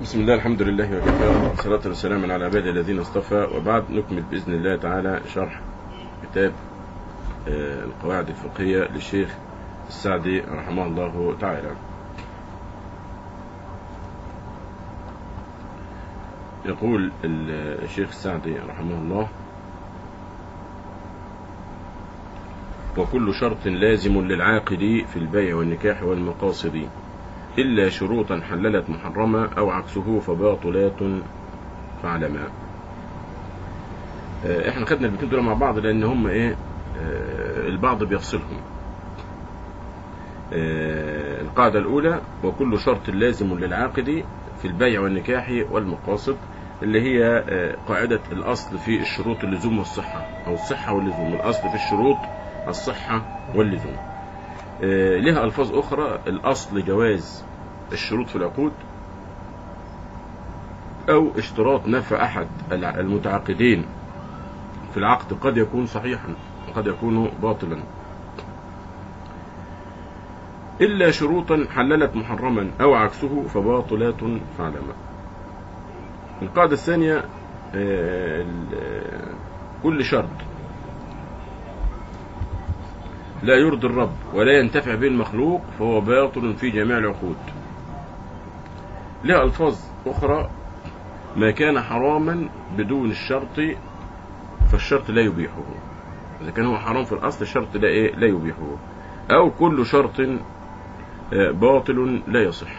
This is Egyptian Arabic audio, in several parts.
بسم الله الحمد لله وكفى والصلاة والسلام على عباده الذين اصطفى وبعد نكمل بإذن الله تعالى شرح كتاب آه، القواعد الفقهية للشيخ السعدي رحمه الله تعالى يقول ال- الشيخ السعدي رحمه الله وكل شرط لازم للعاقد في البيع والنكاح والمقاصد إلا شروطا حللت محرمة أو عكسه فباطلات فعلما آه، احنا خدنا البيتين دول مع بعض لان هم ايه آه، البعض بيفصلهم آه، القاعدة الأولى وكل شرط لازم للعاقد في البيع والنكاح والمقاصد اللي هي آه، قاعدة الأصل في الشروط اللزوم والصحة أو الصحة واللزوم الأصل في الشروط الصحة واللزوم آه، لها ألفاظ أخرى الأصل جواز الشروط في العقود أو اشتراط نفع أحد الع- المتعاقدين في العقد قد يكون صحيحا وقد يكون باطلا إلا شروطا حللت محرما أو عكسه فباطلات فعلما القاعدة الثانية آه، ال- آه، كل شرط لا يرضي الرب ولا ينتفع به المخلوق فهو باطل في جميع العقود لها ألفاظ أخرى ما كان حراما بدون الشرط فالشرط لا يبيحه إذا كان هو حرام في الأصل الشرط لا, إيه؟ لا يبيحه أو كل شرط آه، باطل لا يصح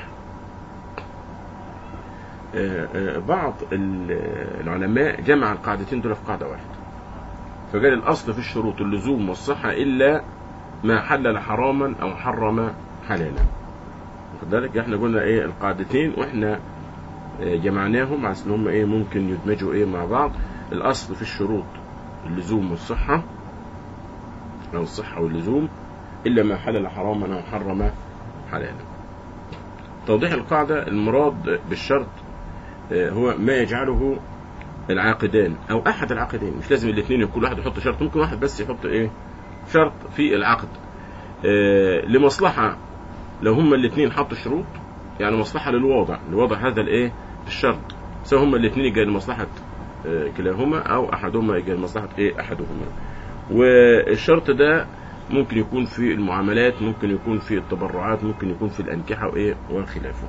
آه، آه، بعض ال- العلماء جمع القاعدتين دول في قاعدة واحدة فقال الأصل في الشروط اللزوم والصحة إلا ما حلل حراما أو حرم حلالا واخد بالك احنا قلنا ايه القاعدتين واحنا آه، جمعناهم على ان هم ايه ممكن يدمجوا ايه مع بعض الاصل في الشروط اللزوم والصحة او الصحة واللزوم الا ما حلل حراما او حرم حلالا توضيح القاعدة المراد بالشرط آه، هو ما يجعله العاقدان او احد العاقدين مش لازم الاثنين كل واحد يحط شرط ممكن واحد بس يحط ايه شرط في العقد آه، لمصلحة لو هما الاثنين حطوا شروط يعني مصلحة للواضع لوضع هذا الايه الشرط سواء هما الاثنين يجي لمصلحة آه، كلاهما او احدهما يجي لمصلحة ايه احدهما والشرط ده ممكن يكون في المعاملات ممكن يكون في التبرعات ممكن يكون في الانكحة وايه وخلافه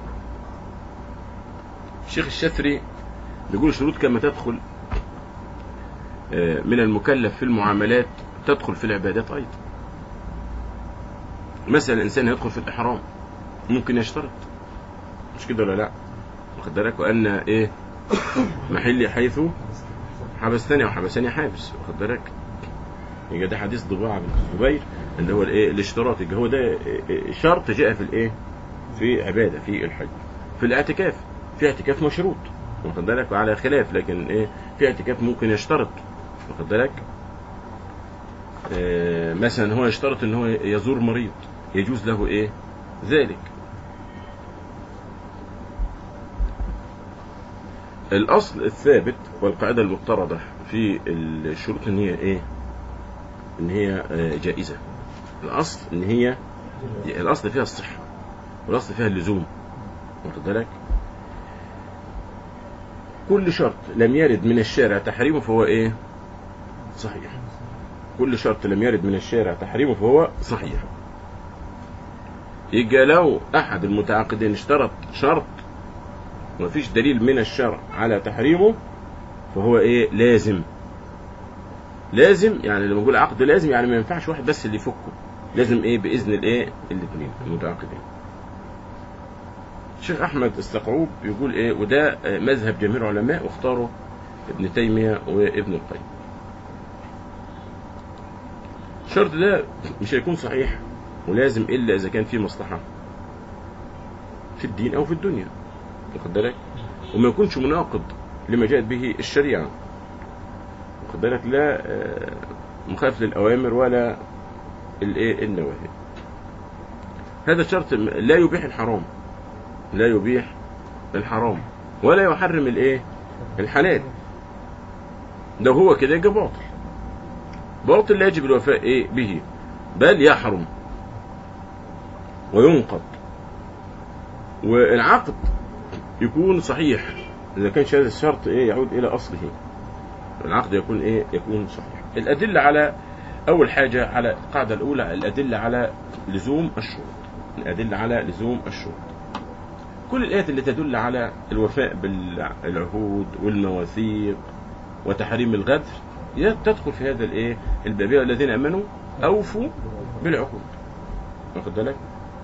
الشيخ الشثري بيقول الشروط كما تدخل آه، من المكلف في المعاملات تدخل في العبادات ايضا مثلا الانسان يدخل في الاحرام ممكن يشترط مش كده ولا لا واخد بالك وان ايه محلي حيث حبستني او حبسني حابس واخد بالك يبقى ده حديث ضباع بن الزبير اللي هو الايه الاشتراط يبقى هو ده إيه، شرط جاء في الايه في عباده في الحج في الاعتكاف في اعتكاف مشروط واخد بالك وعلى خلاف لكن ايه في اعتكاف ممكن يشترط واخد بالك آه، مثلا هو يشترط ان هو يزور مريض يجوز له ايه ذلك الاصل الثابت والقاعده المفترضه في الشروط ان هي ايه ان هي آه، جائزه الاصل ان هي الاصل فيها الصحه والاصل فيها اللزوم واخد بالك كل شرط لم يرد من الشارع تحريمه فهو ايه صحيح كل شرط لم يرد من الشارع تحريمه فهو صحيح يبقى لو احد المتعاقدين اشترط شرط ومفيش دليل من الشرع على تحريمه فهو ايه لازم لازم يعني لما نقول عقد لازم يعني ما ينفعش واحد بس اللي يفكه لازم ايه باذن الايه الاثنين المتعاقدين الشيخ احمد السقعوب يقول ايه وده آه، مذهب جميع العلماء واختاروا ابن تيميه وابن القيم الشرط ده مش هيكون صحيح ولازم الا اذا كان فيه مصلحه في الدين او في الدنيا واخد بالك وما يكونش مناقض لما جاءت به الشريعه واخد بالك لا آه، مخالف للاوامر ولا الايه النواهي هذا الشرط لا يبيح الحرام لا يبيح الحرام ولا يحرم الايه الحلال ده هو كده يبقى باطل باطل لا يجب الوفاء ايه به بل يحرم وينقض والعقد يكون صحيح اذا كان هذا الشرط ايه يعود الى اصله العقد يكون ايه يكون صحيح الادله على اول حاجه على القاعده الاولى الادله على لزوم الشروط الادله على لزوم الشروط كل الايات اللي تدل على الوفاء بالعهود والمواثيق وتحريم الغدر هي تدخل في هذا الايه الباب يا الذين امنوا اوفوا بالعقود واخد بالك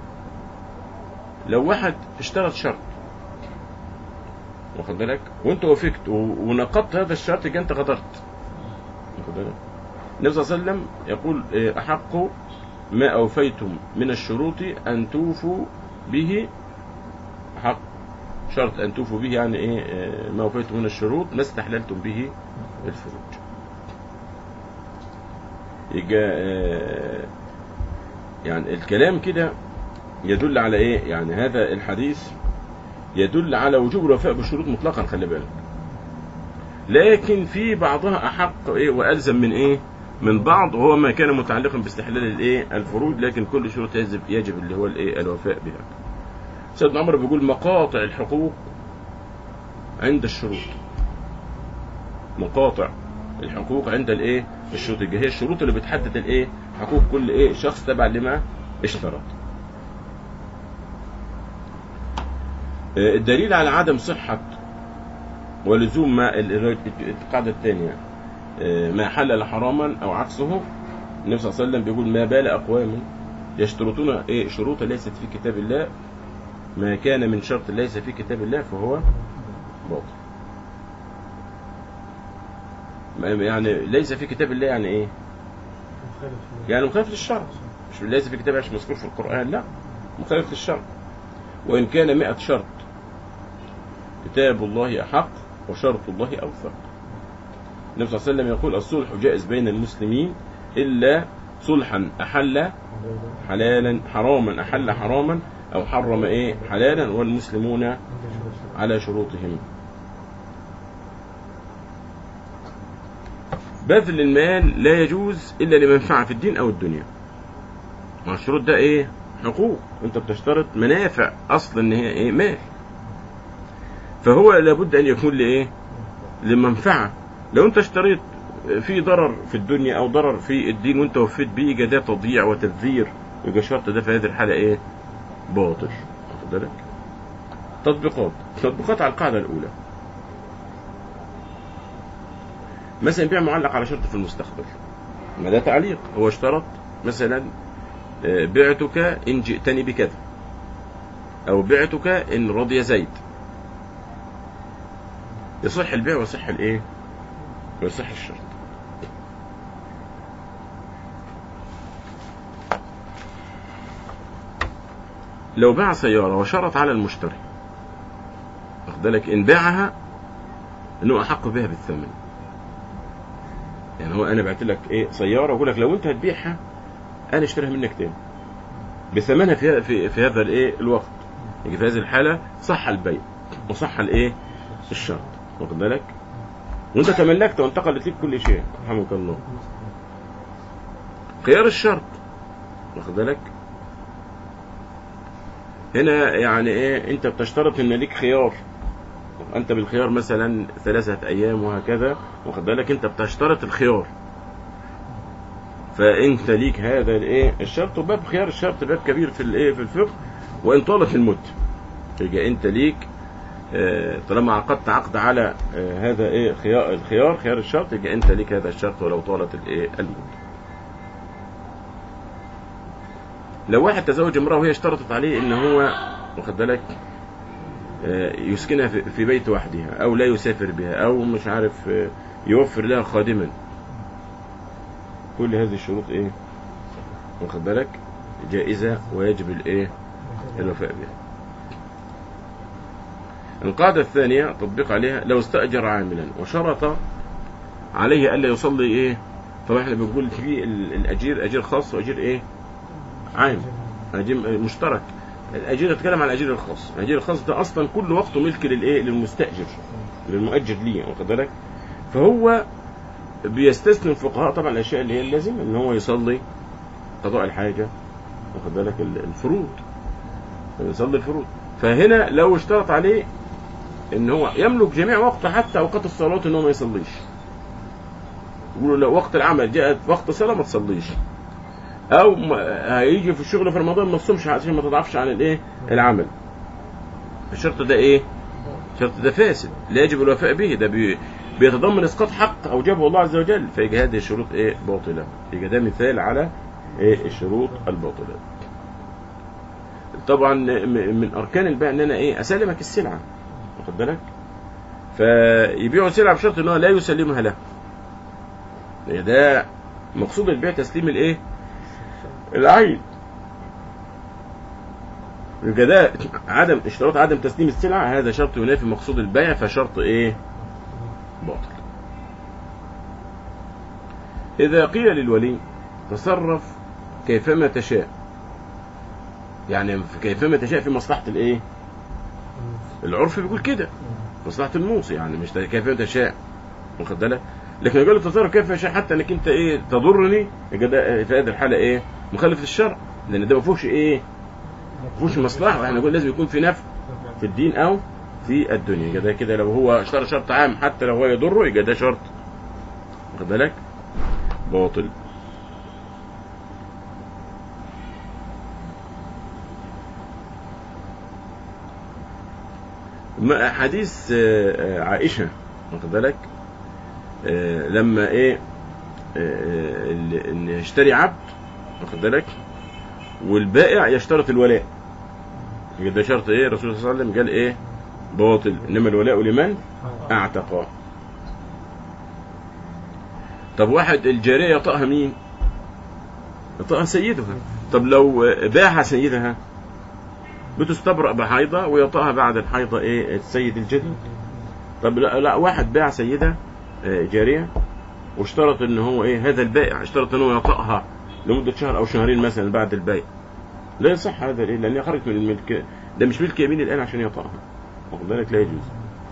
لو واحد اشترط شرط واخد بالك وانت وافقت و- ونقضت هذا الشرط يبقى انت غدرت واخد بالك النبي صلى الله عليه وسلم يقول إيه، احق ما اوفيتم من الشروط ان توفوا به حق شرط ان توفوا به يعني ايه آه، ما اوفيتم من الشروط ما استحللتم به الفروج يبقى آه، يعني الكلام كده يدل على ايه يعني هذا الحديث يدل على وجوب الوفاء بالشروط مطلقا خلي بالك لكن في بعضها احق ايه والزم من ايه من بعض وهو ما كان متعلقا باستحلال الايه الفروج لكن كل شروط يجب يجب اللي هو الايه الوفاء بها سيدنا عمر بيقول مقاطع الحقوق عند الشروط مقاطع الحقوق عند الايه الشروط هي الشروط اللي بتحدد الايه حقوق كل ايه شخص تبع لما اشترط آه، الدليل على عدم صحة ولزوم ما ال- القاعدة الثانية آه، ما حلل حراما أو عكسه النبي صلى الله عليه وسلم بيقول ما بال أقوام يشترطون إيه شروطا ليست في كتاب الله ما كان من شرط ليس في كتاب الله فهو باطل ما- يعني ليس في كتاب الله يعني ايه يعني مخالف للشرع مش ليس في كتاب عشان مذكور في القرآن لا مخالف للشرع وإن كان مئة شرط كتاب الله أحق وشرط الله أوثق النبي صلى الله عليه وسلم يقول الصلح جائز بين المسلمين إلا صلحا أحل حلالا حراما أحل حراما أو حرم إيه حلالا والمسلمون على شروطهم بذل المال لا يجوز إلا لمنفعة في الدين أو الدنيا مع الشروط ده إيه حقوق أنت بتشترط منافع أصل إن هي إيه مال فهو لابد أن يكون لإيه لمنفعة لو أنت اشتريت في ضرر في الدنيا أو ضرر في الدين وأنت وفيت بيه يبقى ده تضييع وتبذير يبقى الشرط ده في هذه الحالة إيه باطل واخد بالك تطبيقات تطبيقات على القاعدة الأولى مثلا بيع معلق على شرط في المستقبل ما ده تعليق هو اشترط مثلا آه، بعتك إن جئتني بكذا أو بعتك إن رضي زيد يصح البيع ويصح الإيه ويصح الشرط لو باع سيارة وشرط على المشتري واخد بالك إن باعها إنه أحق بها بالثمن يعني هو أنا بعت لك إيه سيارة وأقول لك لو أنت هتبيعها أنا اشتريها منك تاني بثمنها في في, في هذا الإيه الوقت يجي في هذه الحالة صح البيع وصح الإيه الشرط واخد بالك وأنت تملكت وانتقلت لك كل شيء رحمك الله خيار الشرط واخد بالك هنا يعني ايه انت بتشترط ان ليك خيار انت بالخيار مثلا ثلاثة ايام وهكذا واخد بالك انت بتشترط الخيار فانت ليك هذا الايه الشرط وباب خيار الشرط باب كبير في الايه في الفقه وان طالت المدة يبقى انت ليك آه، طالما عقدت عقد على آه، هذا ايه خيار الخيار خيار الشرط يبقى انت ليك هذا الشرط ولو طالت الايه المدة لو واحد تزوج امرأة وهي اشترطت عليه ان هو واخد بالك آه، يسكنها في- في بيت وحدها او لا يسافر بها او مش عارف آه، يوفر لها خادما كل هذه الشروط ايه واخد بالك جائزة ويجب الايه الوفاء بها القاعدة الثانية تطبيق عليها لو استأجر عاملا وشرط عليه ألا يصلي ايه طبعا احنا بنقول في ال- الأجير أجير خاص وأجير ايه عام أجير مشترك الأجير نتكلم عن الأجير الخاص الأجير الخاص ده أصلا كل وقته ملك للإيه للمستأجر للمؤجر ليه واخد بالك فهو بيستثني الفقهاء طبعا الأشياء اللي هي اللازمة إن هو يصلي قضاء الحاجة واخد بالك ال- الفروض يصلي الفروض فهنا لو اشترط عليه ان هو يملك جميع وقته حتى اوقات الصلاه ان هو ما يصليش يقولوا لو وقت العمل جاءت وقت الصلاه ما تصليش او ما- هيجي في الشغل في رمضان ما تصومش عشان ما تضعفش عن الايه العمل الشرط ده ايه الشرط ده فاسد لا يجب الوفاء به ده بي بيتضمن اسقاط حق اوجبه الله عز وجل فيجي هذه الشروط ايه باطله يبقى ده مثال على ايه الشروط الباطله طبعا م- من اركان البيع ان انا ايه اسلمك السلعه واخد بالك فيبيعوا سلعه بشرط ان هو لا يسلمها له يعني ده مقصود البيع تسليم الايه العين يبقى ده عدم اشتراط عدم تسليم السلعه هذا شرط ينافي مقصود البيع فشرط ايه باطل اذا قيل للولي تصرف كيفما تشاء يعني في كيفما تشاء في مصلحه الايه العرف بيقول كده مصلحه الموصي يعني مش كيفما تشاء واخد بالك لكن قال له تصرف كيف يشاء حتى انك انت ايه تضرني يبقى ده في هذه الحاله ايه مخالف للشرع لان ده ما فيهوش ايه ما فيهوش مصلحه احنا نقول لازم يكون في نفع في الدين او في الدنيا يبقى ده كده لو هو اشترى شرط عام حتى لو هو يضره يبقى ده شرط واخد بالك باطل ما- حديث آه، آه، عائشة واخد بالك آه، لما ايه آه، ال- ان يشتري عبد واخد بالك والبائع يشترط الولاء يبقى ده شرط ايه الرسول صلى الله عليه وسلم قال ايه باطل انما الولاء لمن اعتقى طب واحد الجارية يطأها مين يطأها سيدها طب لو باعها سيدها بتستبرأ بحيضة ويطأها بعد الحيضة ايه السيد الجديد طب لا, لا واحد باع سيدة آه، جارية واشترط ان هو ايه هذا البائع اشترط ان هو يطأها لمدة شهر او شهرين مثلا بعد البيع لا يصح هذا ليه لان هي خرجت من الملك ده مش ملك يمين الان عشان يطأها واخد بالك لا يجوز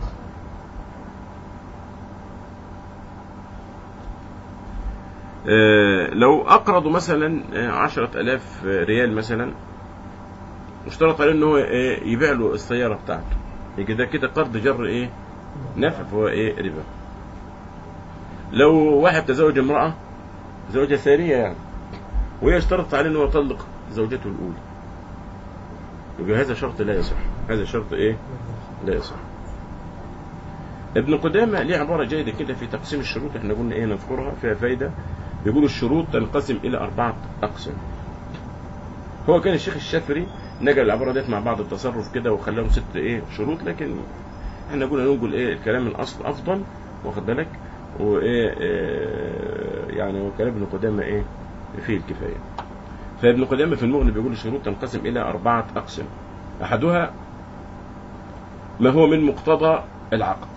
آه، لو أقرضوا مثلا آه، عشرة ألاف ريال مثلا واشترط عليه إن هو آه، يبيع له السيارة بتاعته يبقى ده كده قرض جر إيه نفع فهو إيه ربا لو واحد تزوج امرأة زوجة ثانية يعني وهي اشترطت عليه إن هو يطلق زوجته الأولى يبقى هذا شرط لا يصح هذا شرط إيه لا يصح ابن قدامة ليه عبارة جيدة كده في تقسيم الشروط احنا قلنا ايه نذكرها فيها فايدة بيقول الشروط تنقسم إلى أربعة أقسام هو كان الشيخ الشافعي نقل العبارة ديت مع بعض التصرف كده وخلاهم ست ايه شروط لكن احنا قلنا ننقل ايه الكلام من الأصل أفضل واخد بالك وايه اه يعني وكلام ابن قدامة ايه فيه الكفاية فابن قدامة في المغني بيقول الشروط تنقسم إلى أربعة أقسام أحدها ما هو من مقتضى العقد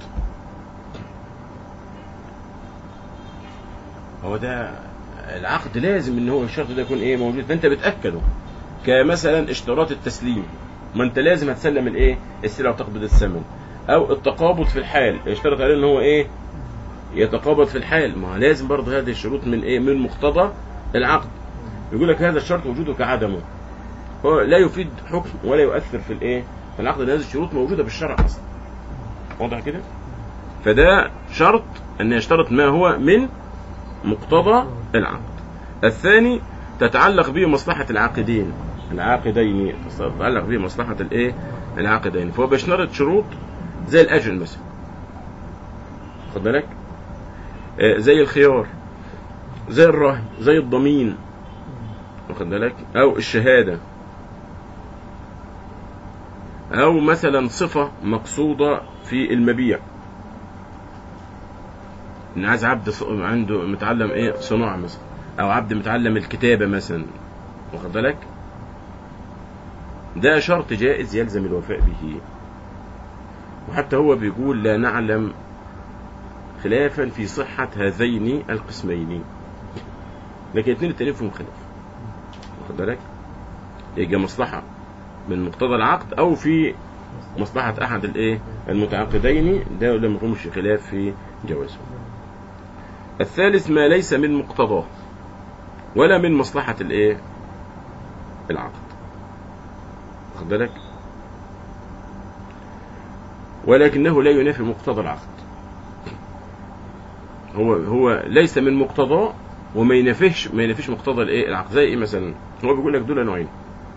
هو ده العقد لازم ان هو الشرط ده يكون ايه موجود فانت بتاكده كمثلا اشتراط التسليم ما انت لازم هتسلم الايه السلعه وتقبض الثمن او التقابض في الحال يشترط عليه ان هو ايه يتقابض في الحال ما هو لازم برضه هذه الشروط من ايه من مقتضى العقد يقول لك هذا الشرط وجوده كعدمه هو لا يفيد حكم ولا يؤثر في الايه في العقد لأن هذه الشروط موجوده بالشرع اصلا واضح كده فده شرط ان يشترط ما هو من مقتضى العقد الثاني تتعلق به مصلحة العاقدين العاقدين تتعلق به مصلحة الايه العاقدين فهو بيشترط شروط زي الاجل مثلا خد بالك آه، زي الخيار زي الرهن زي الضمين واخد بالك او الشهادة او مثلا صفة مقصودة في المبيع ان عايز عبد ص- عنده متعلم ايه صناعه مثلا او عبد متعلم الكتابه مثلا واخد بالك ده شرط جائز يلزم الوفاء به وحتى هو بيقول لا نعلم خلافا في صحة هذين القسمين لكن الاثنين التانيين فيهم خلاف واخد بالك يبقى مصلحة من مقتضى العقد او في مصلحة احد الايه المتعاقدين ده لم يكونش خلاف في جوازه الثالث ما ليس من مقتضاه ولا من مصلحة الايه العقد واخد بالك ولكنه لا ينافي مقتضى العقد هو هو ليس من مقتضاه وما ينافيش ما ينافيش مقتضى الايه العقد زي ايه مثلا هو بيقول لك دول نوعين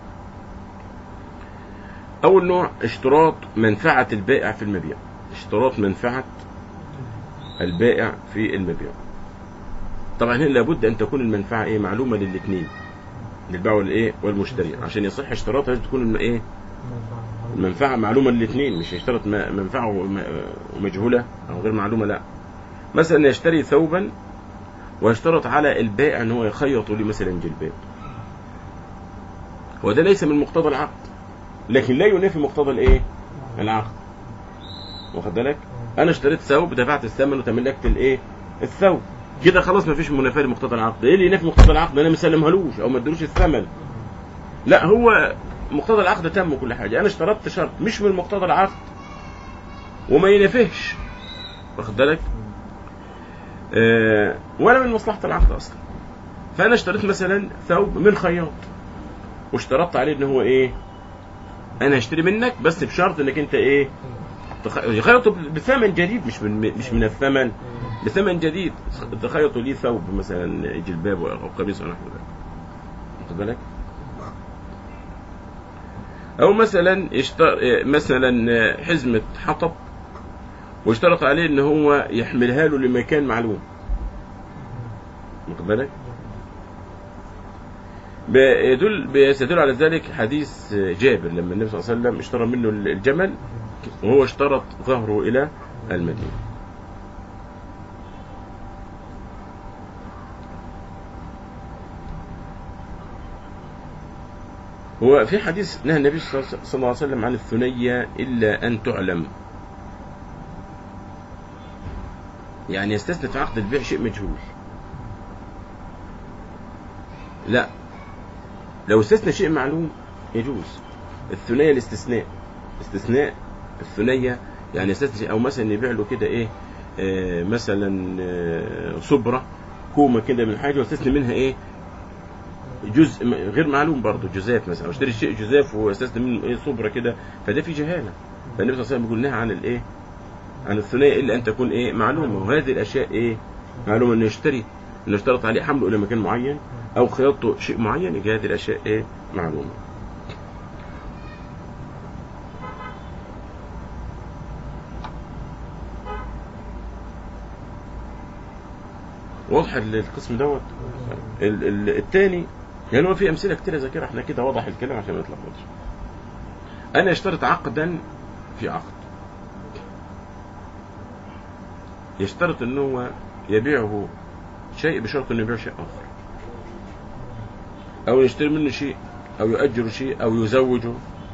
اول نوع اشتراط منفعه البائع في المبيع اشتراط منفعه البائع في المبيع طبعا هنا لابد ان تكون المنفعه ايه معلومه للاثنين للبائع والايه والمشتري عشان يصح اشتراط لازم تكون الم- ايه المنفعه معلومه للاثنين مش يشترط م- منفعه وم- ومجهوله او غير معلومه لا مثلا يشتري ثوبا ويشترط على البائع ان هو يخيط لي مثلا جلباب هو ده ليس من مقتضى العقد لكن لا ينافي مقتضى الايه العقد واخد بالك انا اشتريت ثوب دفعت الثمن وتملكت الايه الثوب كده خلاص مفيش منافاه لمقتضى العقد ايه اللي ينافي مقتضى العقد انا مسلمهالوش او ما ادلوش الثمن لا هو مقتضى العقد تم وكل حاجه انا اشترطت شرط مش من مقتضى العقد وما ينافيش واخد بالك آه ولا من مصلحه العقد اصلا فانا اشتريت مثلا ثوب من خياط واشترطت عليه ان هو ايه انا هشتري منك بس بشرط انك انت ايه تخ- يخيطوا بثمن جديد مش من مش من الثمن بثمن جديد تخيطوا لي ثوب مثلا جلباب او قميص او نحو ذلك واخد بالك او مثلا يشتر... مثلا حزمه حطب واشترط عليه ان هو يحملها له لمكان معلوم واخد بالك بيدل بيستدل على ذلك حديث جابر لما النبي صلى الله عليه وسلم اشترى منه الجمل وهو اشترط ظهره الى المدينه هو في حديث نهى النبي صلى الله عليه وسلم عن الثنية إلا أن تعلم يعني يستثنى في عقد البيع شيء مجهول لا لو استثنى شيء معلوم يجوز الثنية الاستثناء استثناء الثنية يعني يستثنى شيء- أو مثلا يبيع له كده إيه آه مثلا آه صبرة كومة كده من حاجة ويستثني منها إيه جزء م- غير معلوم برضه جزاف مثلا او اشتري شيء جزاف واستثني منه ايه صبره كده فده في جهاله فالنبي صلى الله عليه وسلم بيقول نهى عن الايه عن الثنائي الا ان تكون ايه معلومه وهذه الاشياء ايه معلومه انه يشتري انه اشترط عليه حمله الى مكان معين او خياطته شيء معين يبقى هذه الاشياء ايه معلومه واضح ال- القسم دوت ال- ال- الثاني يعني هو في امثله كتير ذاكره احنا كده وضح الكلام عشان ما نتلخبطش انا اشترط عقدا في عقد يشترط ان هو يبيعه شيء بشرط انه يبيع شيء اخر او يشتري منه شيء او يؤجر شيء او يزوجه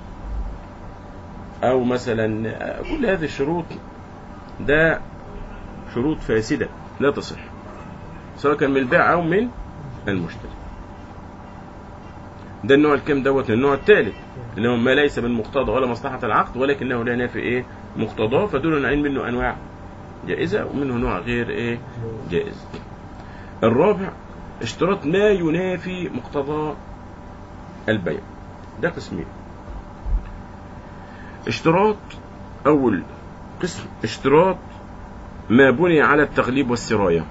او مثلا آه، كل هذه الشروط ده شروط فاسده لا تصح سواء كان من البائع او من المشتري ده النوع الكام دوت النوع الثالث اللي هو ما ليس من مقتضى ولا مصلحة العقد ولكنه لا ينافي ايه مقتضاه فدول نوعين منه انواع جائزة ومنه نوع غير ايه جائز الرابع اشتراط ما ينافي مقتضى البيع ده قسمين اشتراط اول قسم اشتراط ما بني على التغليب والسرايه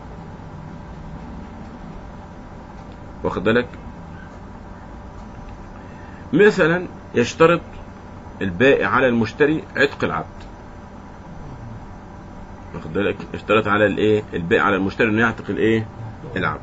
واخد بالك مثلا يشترط البائع على المشتري عتق العبد واخد بالك يشترط على الايه البائع على المشتري انه يعتق الايه العبد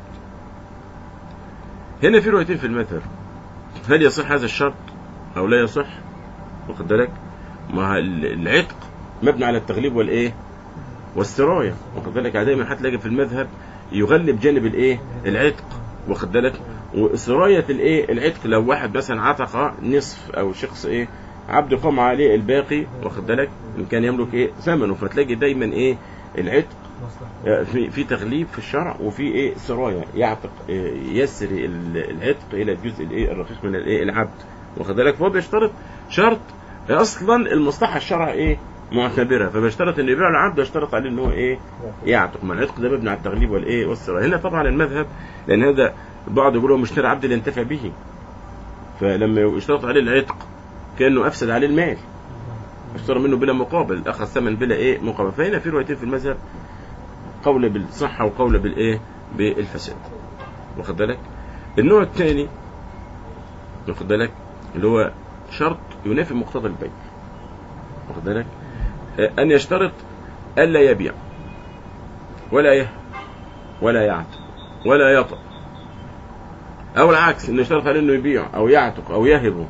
هنا في روايتين في المذهب هل يصح هذا الشرط او لا يصح واخد بالك ما ال- العتق مبني على التغليب والايه والسرايه واخد بالك يعني دايما هتلاقي في المذهب يغلب جانب الايه العتق واخد بالك وسرايه الايه العتق لو واحد مثلا عتق نصف او شخص ايه عبد قام عليه الباقي واخد بالك ان كان يملك ايه ثمنه فتلاقي دايما ايه العتق مصلحة في في تغليب في الشرع وفي ايه سرايه يعتق إيه يسري ال- العتق الى الجزء الايه الرقيق من الايه العبد واخد بالك فهو بيشترط شرط اصلا المصلحه الشرع ايه معتبرها فبيشترط ان يبيع العبد ويشترط عليه ان هو ايه يعتق ما العتق ده مبني على التغليب والايه والسرايه هنا طبعا المذهب لان هذا البعض يقول هو مشتري عبد لينتفع به فلما يشترط عليه العتق كانه افسد عليه المال اشترى منه بلا مقابل اخذ ثمن بلا ايه مقابل فهنا في روايتين في المذهب قول بالصحه وقول بالايه بالفساد واخد بالك النوع الثاني واخد بالك اللي هو شرط ينافي مقتضى البيع واخد بالك آه، ان يشترط الا يبيع ولا يه ولا يعتق ولا يطأ او العكس انه يشترط عليه انه يبيع او يعتق او يهبه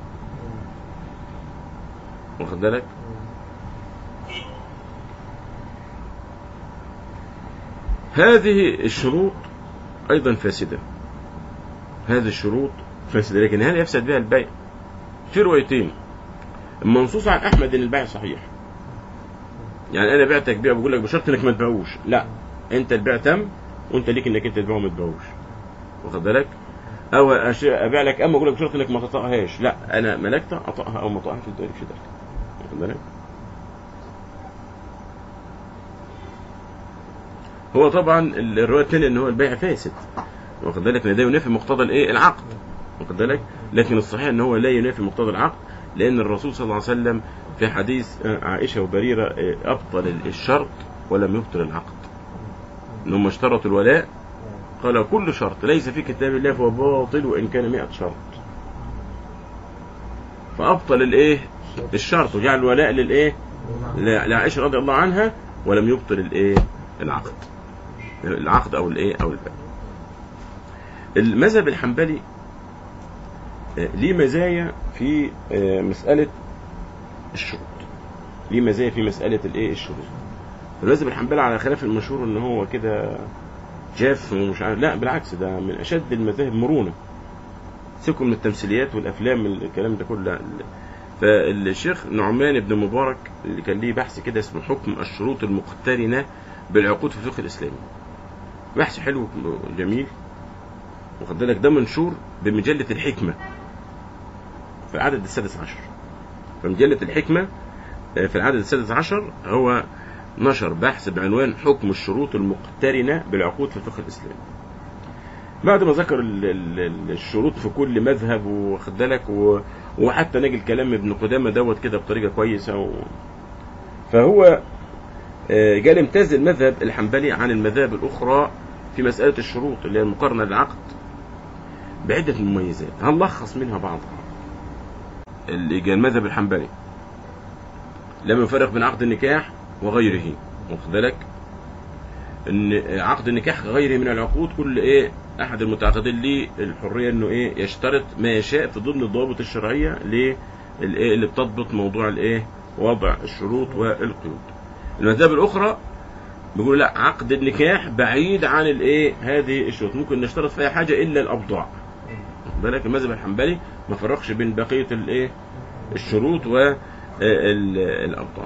واخد بالك هذه الشروط ايضا فاسده هذه الشروط فاسده لكن هل يفسد بها البيع في روايتين المنصوص عن احمد ان البيع صحيح يعني انا بعتك بيع بقول لك بشرط انك ما تبيعوش لا انت البيع تم وانت ليك انك انت تبيعه ما تبيعوش واخد بالك او أش- ابيع لك اما اقول لك بشرط انك ما تطأهاش لا انا ملكت اطأها او ما اطأهاش انت مالكش دخل واخد بالك هو طبعا الروايه الثانيه ان هو البيع فاسد واخد بالك ان ده ينافي مقتضى الايه العقد واخد بالك لكن الصحيح ان هو لا ينافي مقتضى العقد لان الرسول صلى الله عليه وسلم في حديث آه، عائشه وبريره آه، ابطل الشرط ولم يبطل العقد ان هم اشترطوا الولاء قال كل شرط ليس في كتاب الله فهو باطل وان كان 100 شرط فابطل الايه الشرط وجعل الولاء للايه ل- لعائشه رضي الله عنها ولم يبطل الايه العقد العقد او الايه او البيع المذهب الحنبلي آه، ليه مزايا في آه، مسألة الشروط ليه مزايا في مسألة الايه الشروط المذهب الحنبلي على خلاف المشهور ان هو كده جاف ومش عارف لا بالعكس ده من اشد المذاهب مرونة سيبكم من التمثيليات والافلام الكلام ده كله لا. فالشيخ نعمان بن مبارك اللي كان ليه بحث كده اسمه حكم الشروط المقترنة بالعقود في الفقه الاسلامي بحث حلو جميل واخد بالك ده منشور بمجلة الحكمة في العدد السادس عشر فمجلة الحكمة آه، في العدد السادس عشر هو نشر بحث بعنوان حكم الشروط المقترنة بالعقود في الفقه الإسلامي بعد ما ذكر ال- ال- ال- الشروط في كل مذهب واخد بالك و- وحتى نجي الكلام ابن قدامة دوت كده بطريقة كويسة و... فهو آه، قال امتاز المذهب الحنبلي عن المذاهب الأخرى في مسألة الشروط اللي هي المقارنة للعقد بعدة مميزات هنلخص منها بعضها اللي جاء المذهب الحنبلي لم يفرق بين عقد النكاح وغيره واخد بالك ان عقد النكاح غيره من العقود كل ايه احد المتعاقدين ليه الحريه انه ايه يشترط ما يشاء في ضمن الضوابط الشرعيه للايه اللي بتضبط موضوع الايه وضع الشروط والقيود المذاهب الاخرى بيقولوا لا عقد النكاح بعيد عن الايه هذه الشروط ممكن نشترط في اي حاجه الا الابضاع واخد بالك المذهب الحنبلي ما فرقش بين بقيه الايه الشروط والابضاع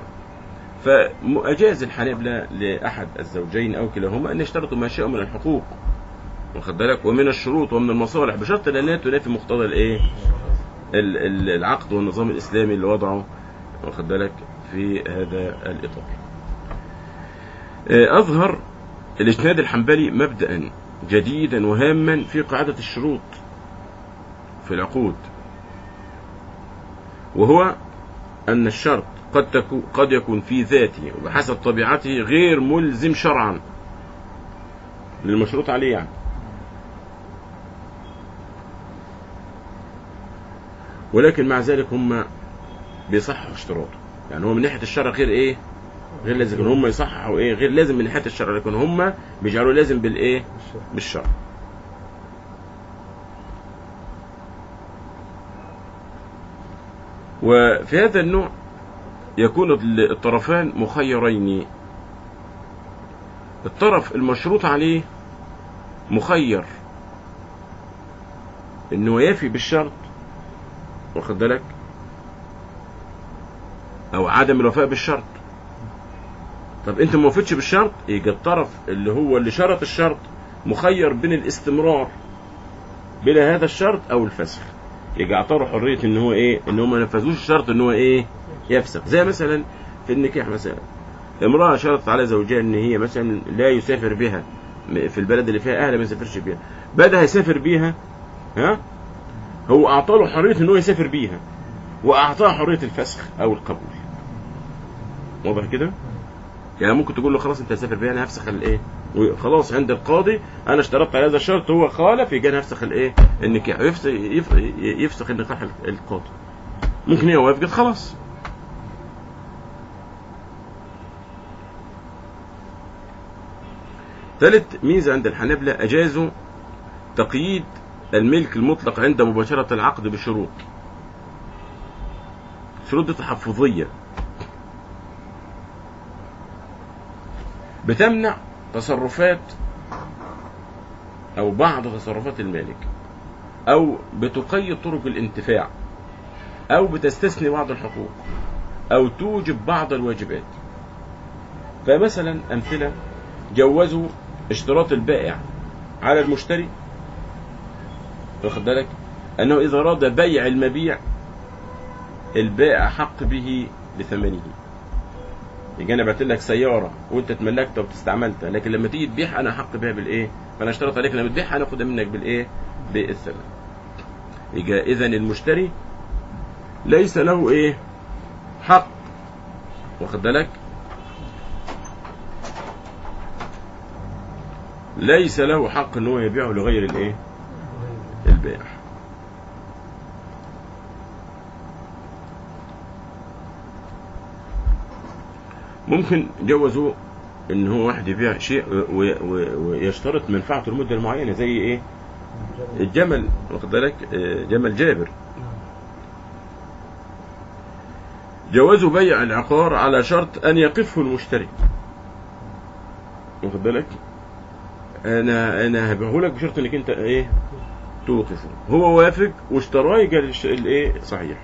فأجاز الحنابلة لأحد الزوجين أو كلاهما أن يشترطوا ما شاءوا من الحقوق واخد بالك ومن الشروط ومن المصالح بشرط أن لا تنافي مقتضى الإيه ال- ال- العقد والنظام الإسلامي اللي وضعه واخد بالك في هذا الإطار آه، أظهر الإسناد الحنبلي مبدأ جديدا وهاما في قاعدة الشروط في العقود وهو أن الشرط قد تكون قد يكون في ذاته وبحسب طبيعته غير ملزم شرعا للمشروط عليه يعني ولكن مع ذلك هم بيصححوا اشتراطه يعني هو من ناحيه الشرع غير ايه غير لازم لكن هم يصححوا ايه غير لازم من ناحيه الشرع لكن هم بيجعلوا لازم بالايه بالشرع وفي هذا النوع يكون الطرفان مخيرين الطرف المشروط عليه مخير انه يفي بالشرط واخد بالك او عدم الوفاء بالشرط طب انت ما وفيتش بالشرط يجي الطرف اللي هو اللي شرط الشرط مخير بين الاستمرار بلا هذا الشرط او الفسخ يجي اعطاه حريه ان هو ايه ان هو ما نفذوش الشرط ان هو ايه يفسخ زي مثلا في النكاح مثلا امراه شرطت على زوجها ان هي مثلا لا يسافر بها في البلد اللي فيها اهلها ما يسافرش بيها بدا يسافر بيها ها هو اعطى له حريه ان هو يسافر بيها واعطاه حريه الفسخ او القبول واضح كده يعني ممكن تقول له خلاص انت هتسافر بيها انا هفسخ الايه وخلاص عند القاضي انا اشترطت على هذا الشرط هو خالف يجي انا هفسخ الايه النكاح يفسخ يف- يفسخ النكاح القاضي ممكن هي وافقت خلاص ثالث ميزة عند الحنابلة أجازوا تقييد الملك المطلق عند مباشرة العقد بشروط شروط دي تحفظية بتمنع تصرفات أو بعض تصرفات المالك أو بتقيد طرق الانتفاع أو بتستثني بعض الحقوق أو توجب بعض الواجبات فمثلا أمثلة جوزوا اشتراط البائع على المشتري واخد بالك أنه إذا أراد بيع المبيع البائع حق به لثمنه يجي انا بعت لك سياره وانت تملكتها وبتستعملتها لكن لما تيجي تبيعها انا حق بها بالايه؟ فانا اشترط عليك لما تبيعها انا اخدها منك بالايه؟ بالثمن. يجي اذا المشتري ليس له ايه؟ حق واخد بالك؟ ليس له حق ان هو يبيعه لغير الايه؟ البائع. ممكن جوزوا ان هو واحد يبيع شيء و- و- ويشترط منفعته لمده معينه زي ايه؟ الجمل واخد بالك آه، جمل جابر جوزوا بيع العقار على شرط ان يقفه المشتري واخد بالك انا انا هبيعه لك بشرط انك انت ايه توقفه هو وافق واشتراه يجي الش- الايه صحيح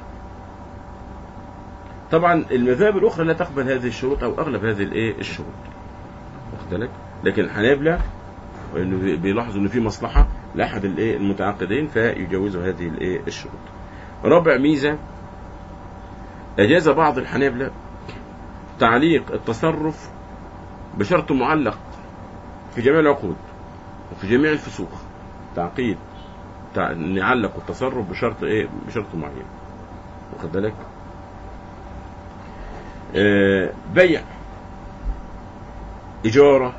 طبعا المذاهب الاخرى لا تقبل هذه الشروط او اغلب هذه الايه الشروط واخد بالك لكن الحنابلة انه بي- بيلاحظوا ان في مصلحه لاحد الايه المتعاقدين فيجوزوا هذه الايه الشروط رابع ميزه اجاز بعض الحنابلة تعليق التصرف بشرط معلق في جميع العقود وفي جميع الفسوق تعقيد تع... نعلق التصرف بشرط ايه بشرط معين واخد بالك آه، بيع إجارة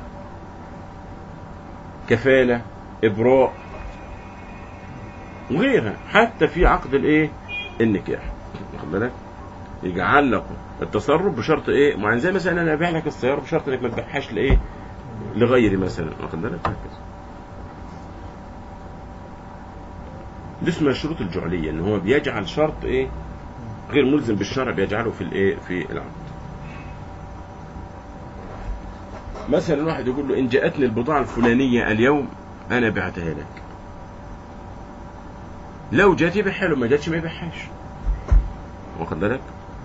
كفالة إبراء وغيرها حتى في عقد الإيه النكاح واخد بالك يجعل لكم التصرف بشرط إيه معين زي مثلا أنا أبيع لك السيارة بشرط إنك ما تبيعهاش لإيه لغيري مثلا واخد بالك هكذا دي اسمها الشروط الجعلية إن هو بيجعل شرط إيه غير ملزم بالشرع بيجعله في الايه في العقد مثلا واحد يقول له ان جاءتني البضاعه الفلانيه اليوم انا بعتها لك لو جات يبيعها له ما جاتش ما يبيعهاش واخد بالك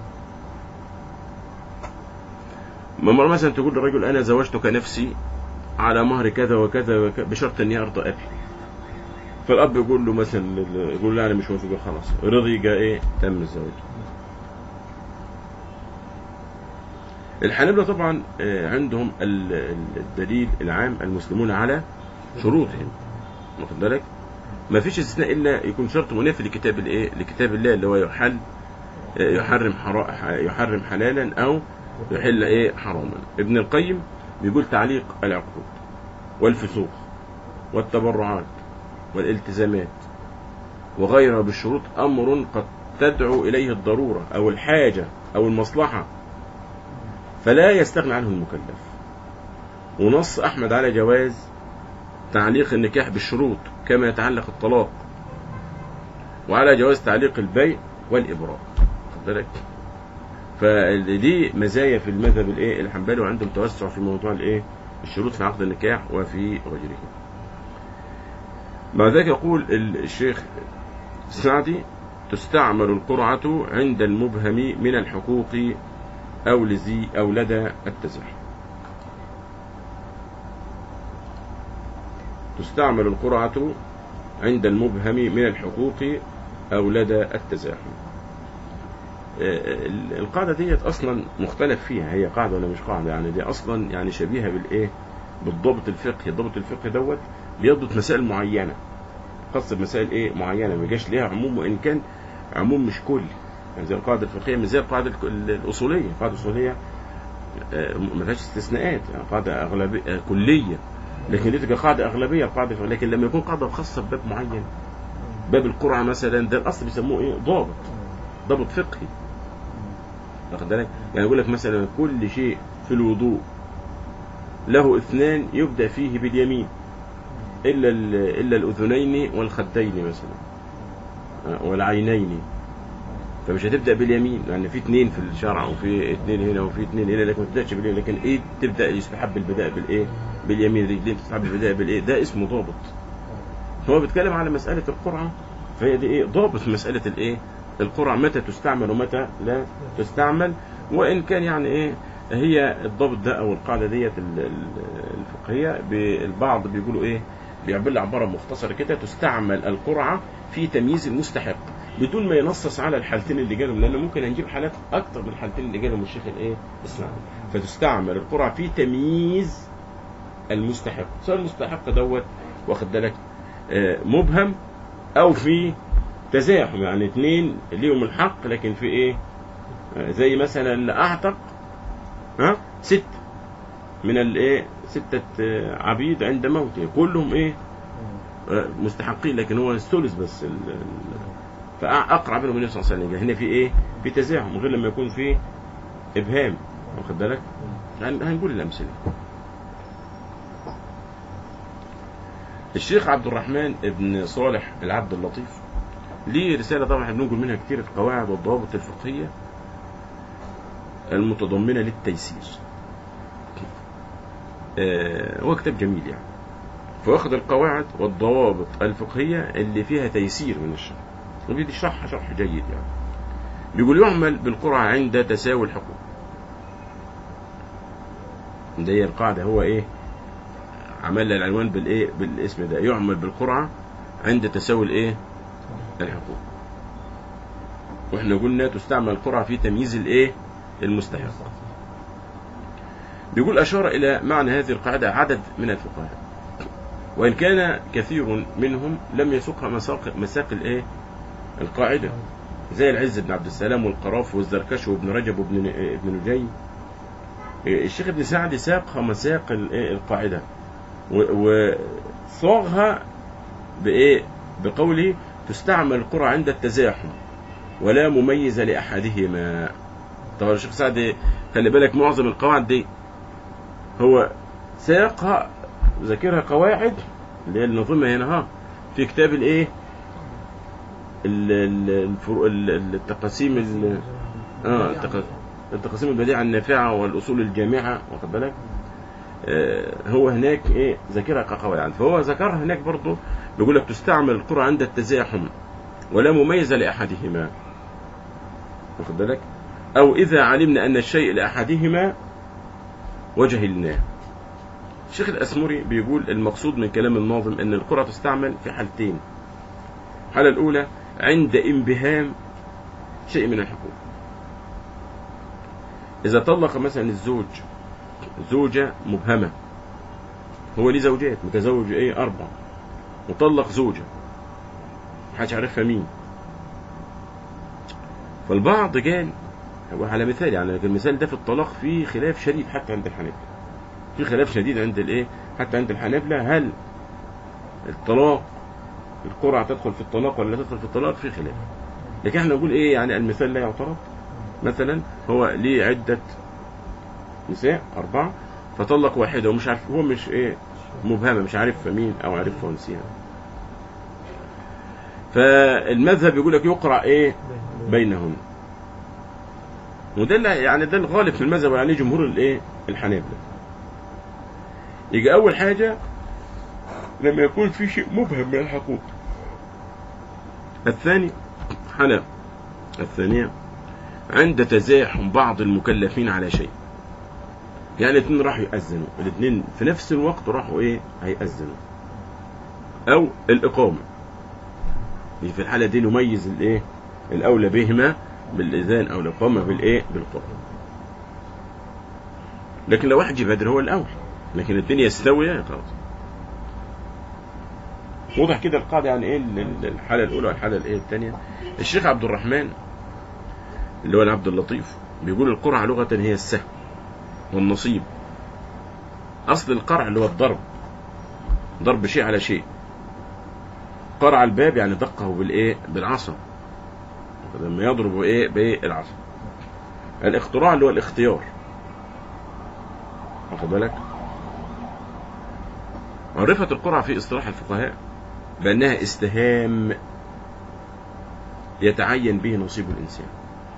مرة مثلا تقول للرجل انا زوجتك نفسي على مهر كذا وكذا, وكذا بشرط ان يرضى ابي فالاب يقول له مثلا يقول لا انا مش موافق خلاص رضي جاء ايه تم الزواج الحنابلة طبعا آه، عندهم ال- ال- الدليل العام المسلمون على شروطهم واخد بالك ما فيش استثناء الا يكون شرط منافي لكتاب الايه لكتاب الله اللي هو يحل آه، يحرم حرا- يحرم حلالا او يحل ايه حراما ابن القيم بيقول تعليق العقود والفسوق والتبرعات والالتزامات وغيرها بالشروط امر قد تدعو اليه الضروره او الحاجه او المصلحه فلا يستغنى عنه المكلف ونص احمد على جواز تعليق النكاح بالشروط كما يتعلق الطلاق وعلى جواز تعليق البيع والابراء خد بالك فدي مزايا في المذهب الايه الحنبلي وعندهم توسع في موضوع الايه الشروط في عقد النكاح وفي غيره مع ذلك يقول ال- الشيخ السعدي تستعمل القرعة عند المبهم من الحقوق أو لذي أو لدى التزاحم تستعمل القرعة عند المبهم من الحقوق أو لدى التزاحم آه، ال- القاعدة ديت أصلا مختلف فيها هي قاعدة ولا مش قاعدة يعني دي أصلا يعني شبيهة بالإيه بالضبط الفقهي الضبط الفقهي دوت بيضبط مسائل معينة خاص بمسائل إيه معينة ما جاش ليها عموم وإن كان عموم مش كلي يعني زي القاعدة الفقهية مش زي القاعدة ال- الأصولية القاعدة الأصولية آه، ما فيهاش استثناءات يعني قاعده اغلبيه آه، كليه لكن دي تبقى قاعده اغلبيه القاعده لكن لما يكون قاعده خاصه بباب معين باب القرعه مثلا ده الاصل بيسموه ايه ضابط ضابط فقهي واخد بالك يعني يقول لك مثلا كل شيء في الوضوء له اثنان يبدا فيه باليمين الا ال- الا الاذنين والخدين مثلا آه، والعينين فمش هتبدا باليمين لان في اثنين في الشرع وفي اثنين هنا وفي اثنين هنا لكن ما تبداش باليمين لكن ايه تبدا يستحب البداء بالايه باليمين رجلين تستحب البداء بالايه ده اسمه ضابط هو بيتكلم على مساله القرعه فهي دي ايه ضابط في مساله الايه القرعه متى تستعمل ومتى لا تستعمل وان كان يعني ايه هي الضابط ده او القاعده ديت ال- ال- الفقهيه البعض بيقولوا ايه بيعمل لها عباره مختصره كده تستعمل القرعه في تمييز المستحق بدون ما ينصص على الحالتين اللي جالهم لان ممكن هنجيب حالات اكتر من الحالتين اللي جالهم الشيخ الايه الاسلام فتستعمل القرعه في تمييز المستحق سواء المستحق دوت واخد بالك آه، مبهم او في تزاحم يعني اثنين ليهم الحق لكن في ايه آه، زي مثلا اللي اعتق ها ست من الايه ستة آه، عبيد عند موته كلهم ايه آه، مستحقين لكن هو الثلث بس ال- ال- فاقرع بينهم النبي صلى الله عليه وسلم هنا في ايه في تزاحم غير لما يكون في ابهام واخد بالك هن- هنقول الامثله الشيخ عبد الرحمن بن صالح العبد اللطيف ليه رسالة طبعا احنا بننقل منها كتير القواعد والضوابط الفقهية المتضمنة للتيسير آه، هو كتاب جميل يعني فواخد القواعد والضوابط الفقهية اللي فيها تيسير من الشرع وبيدي شرح شرح جيد يعني بيقول يعمل بالقرعة عند تساوي الحقوق ده هي القاعدة هو ايه عمل لها العنوان بالايه بالاسم ده يعمل بالقرعة عند تساوي الايه الحقوق واحنا قلنا تستعمل القرعة في تمييز الايه المستحق بيقول أشار إلى معنى هذه القاعدة عدد من الفقهاء وإن كان كثير منهم لم يسوقها مساق مساق الإيه القاعدة زي العز بن عبد السلام والقراف والزركشي وابن رجب وابن ابن نجي الشيخ ابن سعد ساق مساق الإيه القاعدة و- وصاغها بإيه بقوله تستعمل القرى عند التزاحم ولا مميز لأحدهما طبعا الشيخ سعد خلي بالك معظم القواعد دي هو ساقها ذاكرها قواعد اللي هي النظمة هنا ها في كتاب الايه ال- ال- الفرو- ال- ال- التقاسيم ال- اه التق- التقاسيم البديعة النافعة والأصول الجامعة واخد بالك آه، هو هناك ايه ذاكرها كقواعد فهو ذكرها هناك برضه بيقول لك تستعمل القرى عند التزاحم ولا مميز لأحدهما واخد بالك أو إذا علمنا أن الشيء لأحدهما وجهلناه الشيخ الأسمري بيقول المقصود من كلام الناظم أن القرى تستعمل في حالتين الحالة الأولى عند انبهام شيء من الحقوق إذا طلق مثلا الزوج زوجة مبهمة هو ليه زوجات متزوج ايه أربع وطلق زوجة محدش عارفها مين فالبعض قال هو على مثال يعني لكن المثال ده في الطلاق فيه خلاف شديد حتى عند الحنابلة في خلاف شديد عند الايه حتى عند الحنابلة هل الطلاق القرعة تدخل في الطلاق ولا لا تدخل في الطلاق في خلاف لكن احنا نقول ايه يعني المثال لا يعترض مثلا هو ليه عدة نساء أربعة فطلق واحدة ومش عارف هو مش ايه مبهمة مش عارف مين أو عارفها ونسيها فالمذهب يقول لك يقرأ ايه بينهن وده اللي- يعني ده الغالب في المذهب يعني جمهور الايه الحنابلة يجي أول حاجة لما يكون في شيء مبهم من الحقوق الثاني حالة الثانية عند تزاحم بعض المكلفين على شيء يعني الاثنين راحوا يأذنوا الاثنين في نفس الوقت راحوا ايه هيأذنوا او الإقامة دي في الحالة دي نميز الايه الأولى بهما بالإذان أو الإقامة بالإيه بالقرآن لكن لو واحد يبادر هو الأول لكن الاثنين يستوي خلاص واضح كده القاعدة يعني ايه ال- ال- الحالة الأولى والحالة الايه الثانية الشيخ عبد الرحمن اللي هو العبد اللطيف بيقول القرعة لغة هي السهم والنصيب اصل القرع اللي هو الضرب ضرب شيء على شيء قرع الباب يعني دقه بالايه بالعصا لما يضرب ايه بالعصا الاختراع اللي هو الاختيار واخد بالك عرفت القرعة في اصطلاح الفقهاء بأنها استهام يتعين به نصيب الإنسان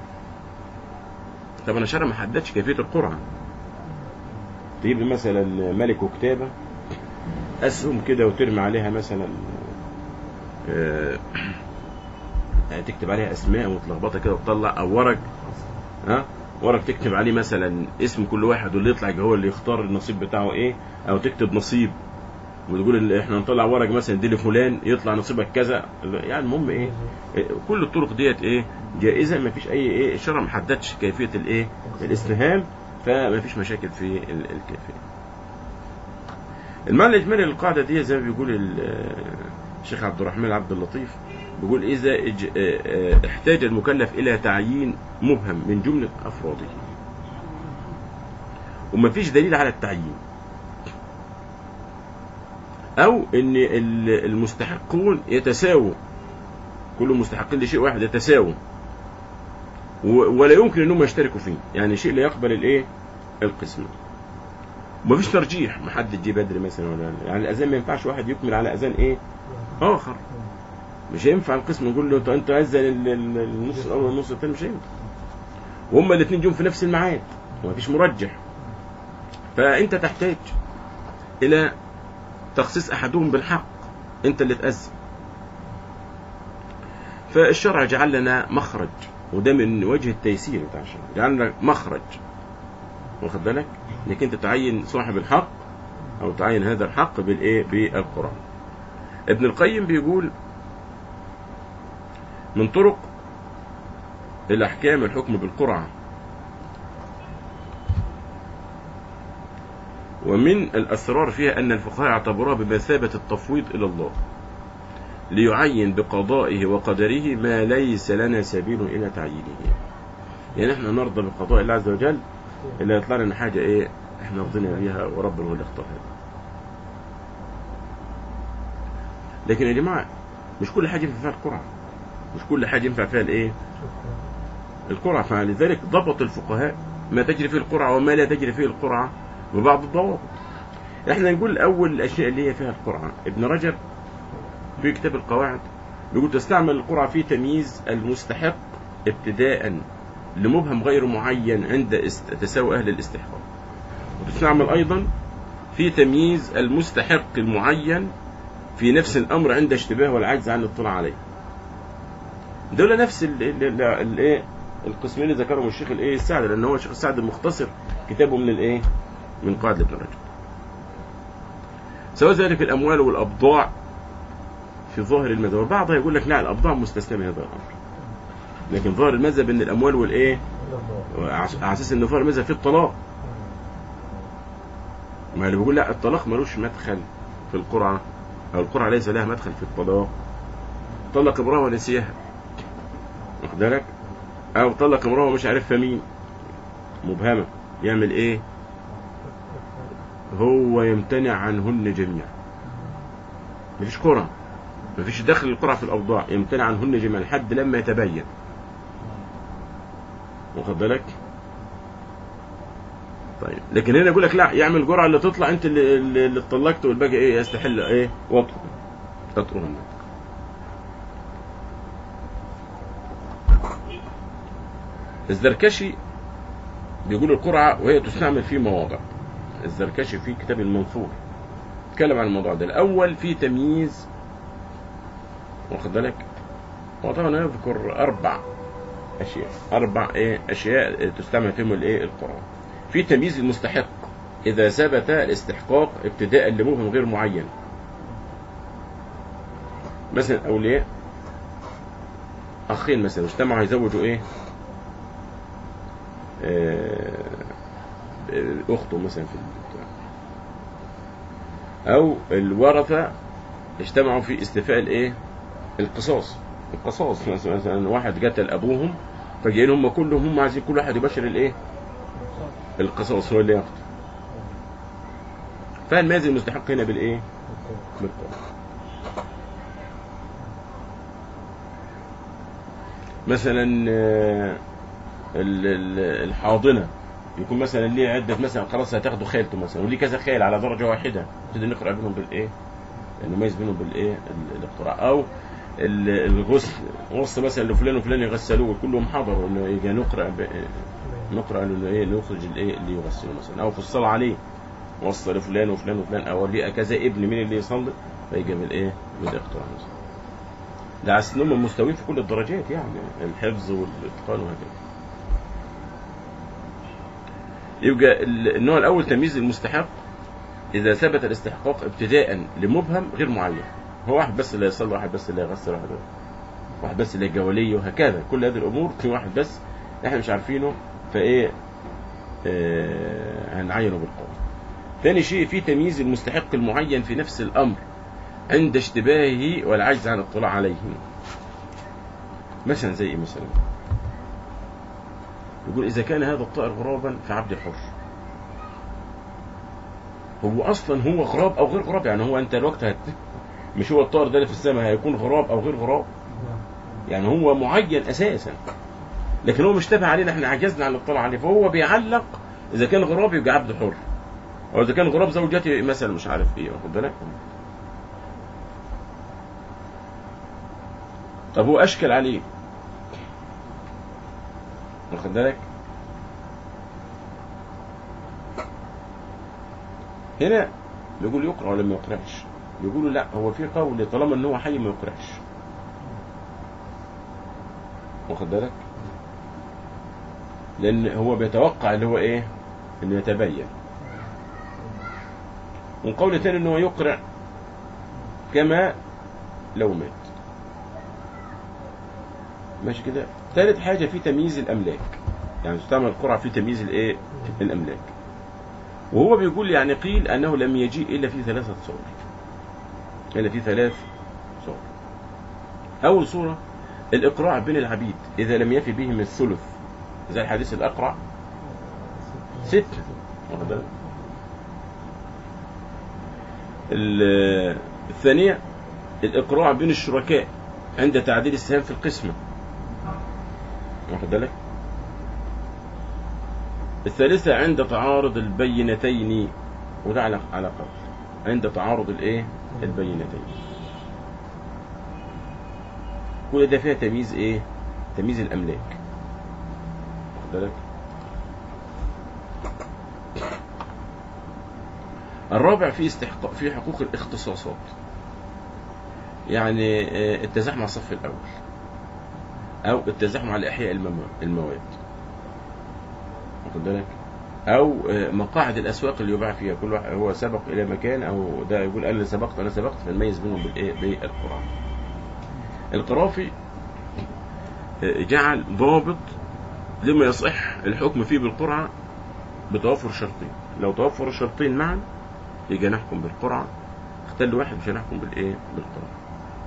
طبعا الشرع ما حددش كيفية القرعة تجيب مثلا ملك وكتابة أسهم كده وترمي عليها مثلا آه، تكتب عليها أسماء وتلخبطها كده وتطلع أو ورق ها ورق تكتب عليه مثلا اسم كل واحد واللي يطلع هو اللي يختار النصيب بتاعه ايه او تكتب نصيب وتقول ال- احنا نطلع ورق مثلا دي لفلان يطلع نصيبك كذا يعني المهم ايه إيه، كل الطرق ديت ايه جائزه ما فيش اي ايه الشرع ما حددش كيفيه الايه الاستهام فما فيش مشاكل في ال- الكيفيه المعنى الاجمالي للقاعده دي زي ما بيقول ال- الشيخ عبد الرحمن عبد اللطيف بيقول اذا اج- اه- اه احتاج المكلف الى تعيين مبهم من جمله افراده وما فيش دليل على التعيين او ان ال- المستحقون يتساووا كل مستحقين لشيء واحد يتساووا و- ولا يمكن انهم يشتركوا فيه يعني شيء لا يقبل الايه القسمه ومفيش ترجيح ما حد يجي بدري مثلا ولا يعني الاذان ما ينفعش واحد يكمل على اذان ايه اخر مش هينفع القسم نقول له انت اذن ال- ال- النص الاول والنص الثاني مش هينفع وهما الاثنين جم في نفس الميعاد ومفيش مرجح فانت تحتاج الى تخصيص احدهم بالحق انت اللي تأذن فالشرع جعل لنا مخرج وده من وجه التيسير بتاع الشرع جعل لنا مخرج واخد بالك انك انت تعين صاحب الحق او تعين هذا الحق بالايه بالقران ابن القيم بيقول من طرق الاحكام الحكم بالقرعه ومن الأسرار فيها أن الفقهاء اعتبروها بمثابة التفويض إلى الله ليعين بقضائه وقدره ما ليس لنا سبيل إلى تعيينه يعني احنا نرضى بقضاء الله عز وجل إلا يطلع لنا حاجة إيه احنا رضينا بيها وربنا هو اللي اختارها لكن يا جماعة مش كل حاجة ينفع فيها القرعة مش كل حاجة ينفع فيها الإيه القرعة فلذلك ضبط الفقهاء ما تجري فيه القرعة وما لا تجري فيه القرعة ببعض الضوابط احنا نقول اول الاشياء اللي هي فيها القرعه ابن رجب في كتاب القواعد بيقول تستعمل القرعه في تمييز المستحق ابتداء لمبهم غير معين عند است- تساوي اهل الاستحقاق وتستعمل ايضا في تمييز المستحق المعين في نفس الامر عند اشتباه والعجز عن الاطلاع عليه دول نفس ال- ال- ال- الايه القسمين اللي ذكرهم الشيخ الايه السعد لان هو الشيخ السعد مختصر كتابه من الايه من قاعدة ابن رجب سواء ذلك الأموال والأبضاع في ظاهر المذهب والبعض يقول لك لا الأبضاع مستثنى من هذا الأمر لكن ظاهر المذهب أن الأموال والإيه على أساس أن ظاهر المذهب في الطلاق ما اللي بيقول لا الطلاق ملوش مدخل في القرعة أو القرعة ليس لها مدخل في الطلاق طلق امرأة ونسيها واخد بالك أو طلق امرأة ومش عارفها مين مبهمة يعمل إيه هو يمتنع عنهن جميعا مفيش قرعة مفيش دخل القرعة في الأوضاع يمتنع عنهن جميعا لحد لما يتبين واخد بالك طيب لكن هنا يقول لك لا يعمل جرعة اللي تطلع انت اللي, اللي اللي اتطلقت والباقي ايه يستحل ايه وطئه تطرهن الزركشي بيقول القرعة وهي تستعمل في مواضع الزركشي في كتاب المنثور اتكلم عن الموضوع ده الأول في تمييز واخد بالك هو طبعا يذكر أربع أشياء أربع إيه أشياء تستعمل فيهم الإيه القرعة في تمييز المستحق إذا ثبت الاستحقاق ابتداء لمبهم غير معين مثلا أولياء أخين مثلا اجتمعوا هيزوجوا إيه آه، أخته مثلا في البتاع. أو الورثة اجتمعوا في استيفاء الإيه القصاص القصاص مثلا مثلا واحد قتل أبوهم فجايين هم كلهم هم عايزين كل واحد يبشر الإيه القصاص هو اللي ياخده فالميز المستحق هنا بالايه بالقول مثلا آه، ال- ال- الحاضنه يكون مثلا ليه عده مثلا خلاص هتاخدوا خالته مثلا وليه كذا خال على درجه واحده نبتدي نقرا بينهم بالايه نميز بينهم بالايه ال- الاقتراع او ال- الغسل وصى مثلا لفلان وفلان يغسلوه كلهم حضروا انه يجي نقرا ب- نقرا انه ايه نخرج الايه اللي يغسله مثلا او في الصلاه عليه وصى لفلان وفلان وفلان او ليه كذا ابن مين اللي يصلي فيجي بالايه بالاقتراع مثلا ده على أساس انهم مستويين في كل الدرجات يعني الحفظ والاتقان وهكذا يبقى ال- النوع الاول تمييز المستحق اذا ثبت الاستحقاق ابتداء لمبهم غير معين هو واحد بس اللي يصلي واحد بس اللي يغسل واحد واحد بس اللي يجوليه وهكذا كل هذه الامور في واحد بس احنا مش عارفينه فايه آه هنعينه بالقول ثاني شيء في تمييز المستحق المعين في نفس الامر عند اشتباهه والعجز عن الاطلاع عليه مثلا زي ايه مثلا يقول اذا كان هذا الطائر غرابا فعبد حر هو اصلا هو غراب او غير غراب يعني هو انت الوقت هت... مش هو الطائر ده اللي في السماء هيكون غراب او غير غراب يعني هو معين اساسا لكن هو مشتبه علينا احنا عجزنا عن الاطلاع عليه فهو بيعلق اذا كان غراب يبقى عبد حر او اذا كان غراب زوجتي مثلا مش عارف ايه واخد بالك طب هو اشكل عليه واخد بالك هنا بيقول يقرأ ولا ما يقرأش بيقولوا لا هو في قول طالما ان هو حي ما يقرأش واخد بالك لان هو بيتوقع اللي هو ايه انه يتبين وقول تاني ان هو يقرأ كما لو مات ماشي كده ثالث حاجة في تمييز الأملاك يعني تستعمل القرعة في تمييز الإيه الأملاك وهو بيقول يعني قيل أنه لم يجيء إلا في ثلاثة صور إلا في ثلاث صور أول صورة الإقراع بين العبيد إذا لم يفي بهم الثلث زي الحديث الأقرع ست واخد بالك؟ ال- الثانية الإقراع بين الشركاء عند تعديل السهام في القسمة واخد بالك الثالثة عند تعارض البينتين وده على على قول عند تعارض الايه البينتين كل ده فيها تمييز ايه تمييز الاملاك واخد بالك الرابع في استحقاق في حقوق الاختصاصات يعني آه، التزاحم على الصف الاول او التزاحم على احياء المم- المواد واخد بالك او آه، مقاعد الاسواق اللي يباع فيها كل واحد هو سبق الى مكان او ده يقول انا سبقت انا سبقت فنميز بينهم بالايه بالقران القرافي آه، جعل ضابط لما يصح الحكم فيه بالقرعه بتوفر شرطين لو توفر الشرطين معا يجي نحكم بالقرعه اختل واحد مش هنحكم بالايه بالقرعه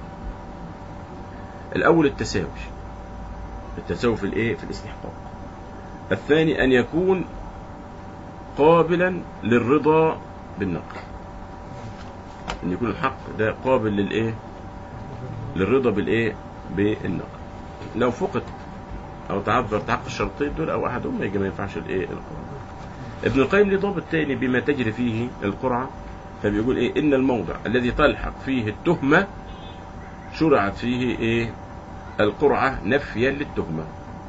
الاول التساوي التساوي في الايه في الاستحقاق الثاني ان يكون قابلا للرضا بالنقل ان يكون الحق ده قابل للايه للرضا بالايه بالنقل لو فقد او تعذر تحقق الشرطين دول او احدهم يجي ما ينفعش الايه القرعه ابن القيم له ضابط تاني بما تجري فيه القرعه فبيقول ايه ان الموضع الذي تلحق فيه التهمه شرعت فيه ايه القرعه نفيا للتهمه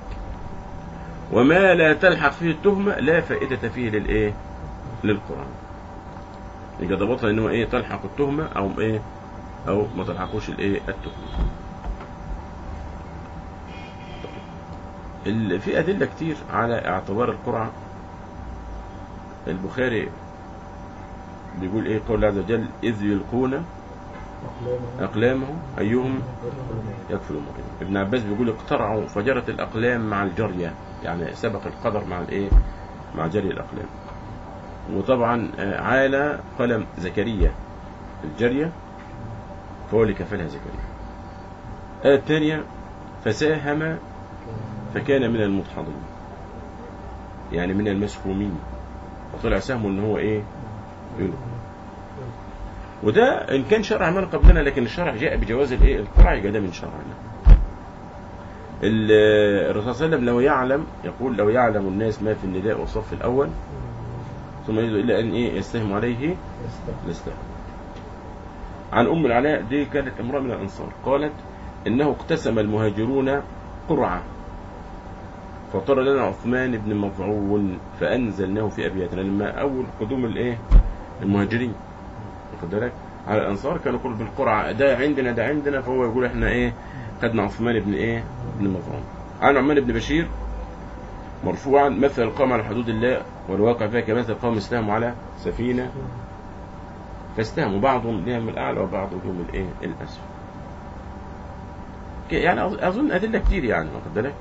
وما لا تلحق فيه التهمه لا فائده فيه للايه للقرعه يبقى ضبطها ان هو ايه تلحق التهمه او ايه او ما تلحقوش الايه التهمه ال- في ادله كتير على اعتبار القرعه البخاري بيقول ايه قول الله عز وجل اذ يلقون اقلامهم ايهم يكفل المريض ابن عباس بيقول اقترعوا فجرت الاقلام مع الجريه يعني سبق القدر مع الايه مع جري الاقلام وطبعا آه، عال قلم زكريا الجريه فهو اللي كفلها زكريا الآية الثانية فساهم فكان من المدحضين يعني من المسكومين وطلع سهمه ان هو ايه يلقى وده ان كان شرع من قبلنا لكن الشرع جاء بجواز الايه القرع يبقى ده من شرعنا ال- الرسول صلى الله عليه وسلم لو يعلم يقول لو يعلم الناس ما في النداء والصف الاول ثم يجد الا ان ايه يستهم عليه لاستهم عن ام العلاء دي كانت امراه من الانصار قالت انه اقتسم المهاجرون قرعه فطر لنا عثمان بن مظعون فانزلناه في ابياتنا لما اول قدوم الايه المهاجرين واخد بالك على الانصار كانوا يقولوا بالقرعه ده عندنا ده عندنا فهو يقول احنا ايه خدنا عثمان بن ايه بن مظعون عن عمان بن بشير مرفوعا مثل القوم على حدود الله والواقع فيها كمثل قوم استهموا على سفينه فاستهموا بعضهم لهم الاعلى وبعضهم لهم الايه الاسفل ك- يعني أظ- اظن ادله كتير يعني واخد بالك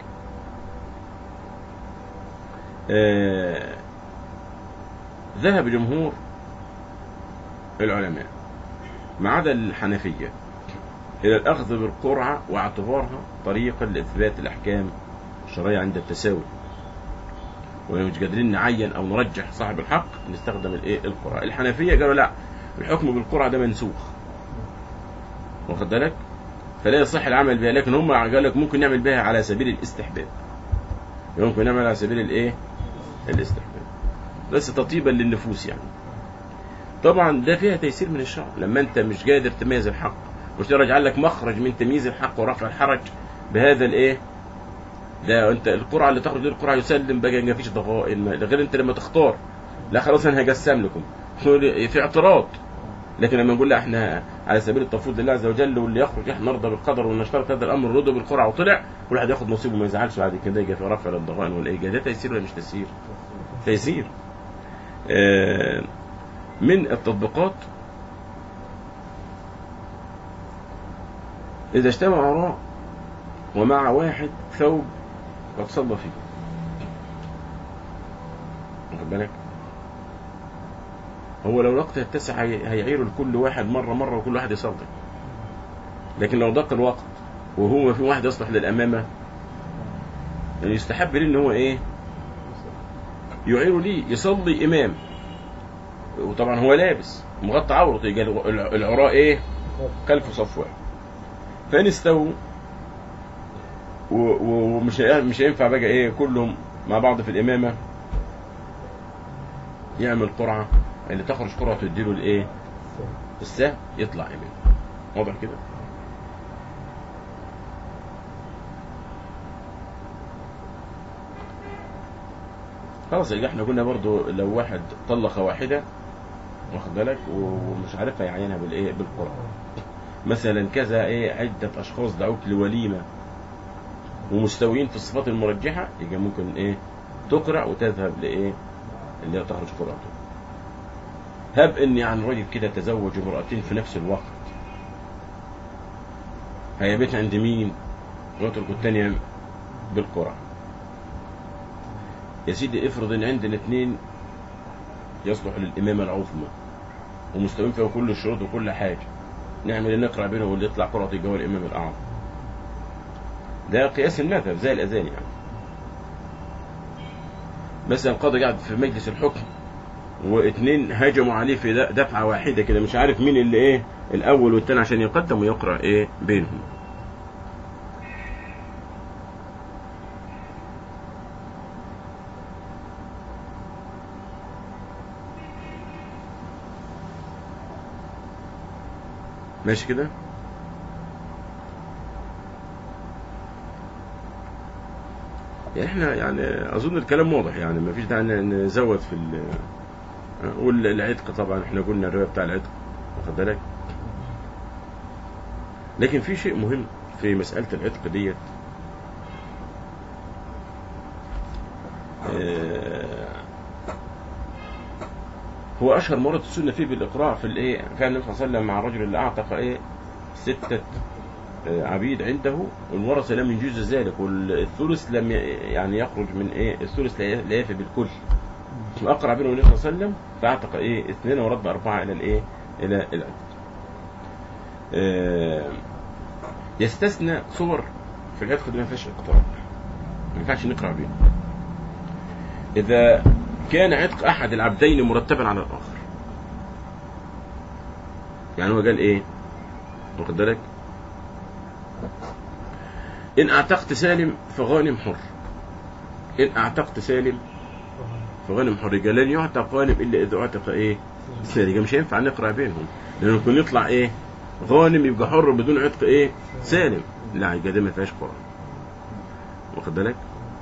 آه، ذهب جمهور العلماء ما عدا الحنفيه الى الاخذ بالقرعه واعتبارها طريقا لاثبات الاحكام الشرعيه عند التساوي ولو مش قادرين نعين او نرجح صاحب الحق نستخدم الايه القرعه الحنفيه قالوا لا الحكم بالقرعه ده منسوخ واخد بالك فلا يصح العمل بها لكن هم قال لك ممكن نعمل بها على سبيل الاستحباب ممكن نعمل على سبيل الايه الاستحباب بس تطيبا للنفوس يعني طبعا ده فيها تيسير من الشرع لما انت مش قادر تميز الحق مش يجعل لك مخرج من تمييز الحق ورفع الحرج بهذا الايه ده انت القرعه اللي تخرج دي القرعه يسلم بقى ما فيش ضغائن ما- غير انت لما تختار لا خلاص انا هقسم لكم في اعتراض لكن لما نقول لا احنا على سبيل التفويض لله عز وجل واللي يخرج احنا نرضى بالقدر ونشترط هذا الامر نرضى بالقرعه وطلع كل واحد ياخد نصيبه ما يزعلش بعد كده يجي في رفع للضغائن والايه ده تيسير ولا مش تيسير؟ تيسير آه، من التطبيقات إذا اجتمع وراء ومع واحد ثوب قد صلى فيه واخد بالك هو لو الوقت يتسع هي- هيعيروا لكل واحد مرة مرة وكل واحد يصلي لكن لو ضاق الوقت وهو ما في واحد يصلح للأمامة يعني يستحب ليه ان هو ايه يعير ليه يصلي امام وطبعا هو لابس مغطى عورته يجي الع- العراء ايه خلف صف واحد فان استووا و- و- ومش هي- مش هينفع بقى ايه كلهم مع بعض في الامامه يعمل قرعه اللي تخرج قرعه تديله الايه السهم يطلع امام واضح كده خلاص يبقى احنا قلنا برضو لو واحد طلق واحده واخد بالك ومش عارفها يعينها بالايه بالقرعه مثلا كذا ايه عده اشخاص دعوك لوليمه ومستويين في الصفات المرجحه يبقى ممكن ايه تقرع وتذهب لايه اللي هي تخرج قرعته هب ان يعني راجل كده تزوج امرأتين في نفس الوقت هيبيت عند مين ويترك الثانية بالقرعة يا سيدي افرض ان عندنا اثنين يصلح للإمامة العظمى ومستوين فيها كل الشروط وكل حاجة نعمل إيه؟ نقرأ بينهم واللي يطلع قرعة يجوا الإمام الأعظم ده قياس المذهب زي الأذان يعني مثلا القاضي قاعد في مجلس الحكم واثنين هاجموا عليه في د- دفعة واحدة كده مش عارف مين اللي ايه الأول والثاني عشان يقدم ويقرأ ايه بينهم ماشي كده يعني احنا يعني اظن الكلام واضح يعني ما فيش داعي ن- نزود في ال والعتق طبعا احنا قلنا الروايه بتاع العتق واخد بالك لكن في شيء مهم في مساله العتق ديت آه، هو اشهر مرة السنه فيه بالاقراء في الايه كان النبي صلى الله عليه وسلم مع الرجل اللي اعتق ايه سته آه، عبيد عنده والورثه لم يجوز ذلك والثلث لم ي- يعني يخرج من ايه الثلث لا لا يفي بالكل اقرع بينه النبي صلى الله عليه وسلم فاعتق ايه اثنين ورد اربعه الى الايه الى العتق آه، يستثنى صور في العتق دي ما فيهاش اقتراء ما ينفعش نقرا بيها إذا كان عتق أحد العبدين مرتبا على الآخر يعني هو قال إيه واخد بالك إن أعتقت سالم فغانم حر إن أعتقت سالم فغانم حر قال لن يعتق غانم إلا إذا أعتق إيه سالم يبقى مش هينفع نقرأ بينهم لأنه يكون يطلع إيه غانم يبقى حر بدون عتق إيه سالم لا يبقى ده ما فيهاش قرآن واخد بالك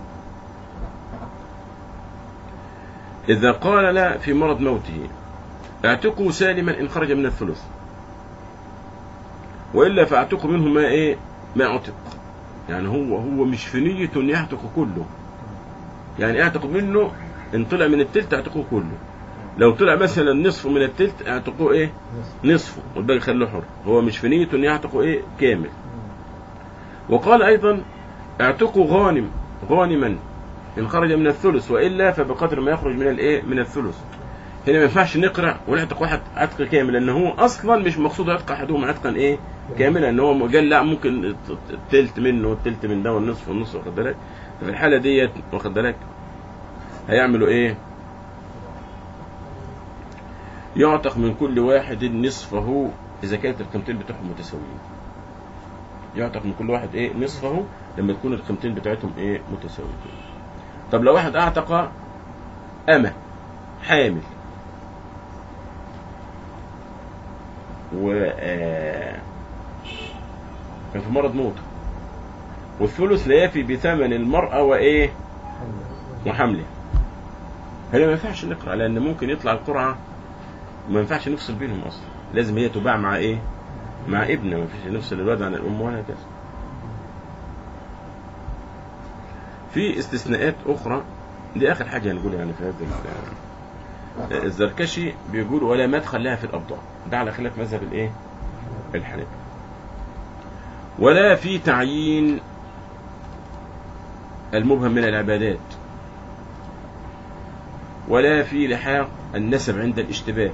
إذا قال لا في مرض موته اعتقوا سالما إن خرج من الثلث وإلا فاعتقوا منه ما إيه ما عتق يعني هو هو مش في نية إن يعتق كله يعني اعتق منه إن طلع من التلت اعتقوه كله لو طلع مثلا نصف من التلت اعتقوه إيه نصفه والباقي خلوه حر هو مش في نية إن يعتقوا إيه كامل وقال أيضا اعتقوا غانم غانما إن خرج من الثلث وإلا فبقدر ما يخرج من الإيه من الثلث هنا ما ينفعش نقرأ ونعتق واحد عتق كامل لأن هو أصلا مش مقصود عتق أحدهم عتقا إيه كاملا إن هو قال لا ممكن التلت منه والتلت من ده والنصف والنصف واخد بالك ففي الحالة ديت واخد بالك هيعملوا إيه يعتق من كل واحد نصفه إذا كانت القيمتين بتوعهم متساويين يعتق من كل واحد إيه نصفه لما تكون القيمتين بتاعتهم إيه متساويين طب لو واحد اعتق أمة حامل و آه، كان في مرض موت والثلث لا يفي بثمن المرأة وإيه وحمله هنا ما ينفعش نقرأ لأن ممكن يطلع القرعة وما ينفعش نفصل بينهم أصلا لازم هي تباع مع إيه مع ابنه ما فيش نفصل الولد عن الأم ولا كذا في استثناءات أخرى دي آخر حاجة هنقولها يعني في هذا ال- الزركشي بيقول ولا مدخل لها في الأبضاع ده على خلاف مذهب الإيه الحنابلة ولا في تعيين المبهم من العبادات ولا في لحاق النسب عند الاشتباه